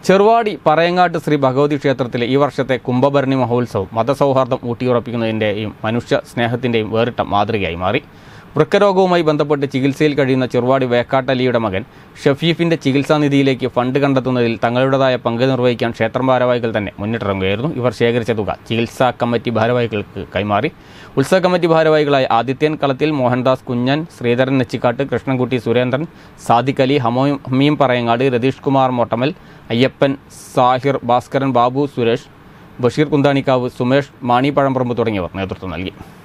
ചെറുവാടി പറയങ്ങാട്ട് ശ്രീ ഭഗവതി ക്ഷേത്രത്തിലെ ഈ വർഷത്തെ കുംഭഭരണി മഹോത്സവം മതസൗഹാർദ്ദം ഊട്ടിയുറപ്പിക്കുന്നതിൻ്റെയും മനുഷ്യ സ്നേഹത്തിൻ്റെയും വേറിട്ട മാതൃകയായി മാറി വൃക്കരോഗവുമായി ബന്ധപ്പെട്ട് ചികിത്സയിൽ കഴിയുന്ന ചെറുവാടി വേക്കാട്ടലിയുടെ മകൻ ഷഫീഫിന്റെ ചികിത്സാ നിധിയിലേക്ക് ഫണ്ട് കണ്ടെത്തുന്നതിൽ തങ്ങളുടേതായ പങ്ക് നിർവഹിക്കാൻ ക്ഷേത്രം ഭാരവാഹികൾ തന്നെ മുന്നിട്ടിറങ്ങുകയായിരുന്നു ഇവർ ശേഖരിച്ച തുക ചികിത്സാ കമ്മിറ്റി ഭാരവാഹികൾക്ക് കൈമാറി ഉത്സവ കമ്മിറ്റി ഭാരവാഹികളായ ആദിത്യൻ കളത്തിൽ മോഹൻദാസ് കുഞ്ഞൻ ശ്രീധരൻ നെച്ചിക്കാട്ട് കൃഷ്ണൻകുട്ടി സുരേന്ദ്രൻ സാദിഖ് അലി ഹമോ ഹമീം പറയങ്ങാട് രതീഷ് കുമാർ മോട്ടമൽ അയ്യപ്പൻ സാഹിർ ഭാസ്കരൻ ബാബു സുരേഷ് ബഷീർ കുന്താണിക്കാവ് സുമേഷ് മാണി പഴംപറമ്പ് തുടങ്ങിയവർ നേതൃത്വം നൽകി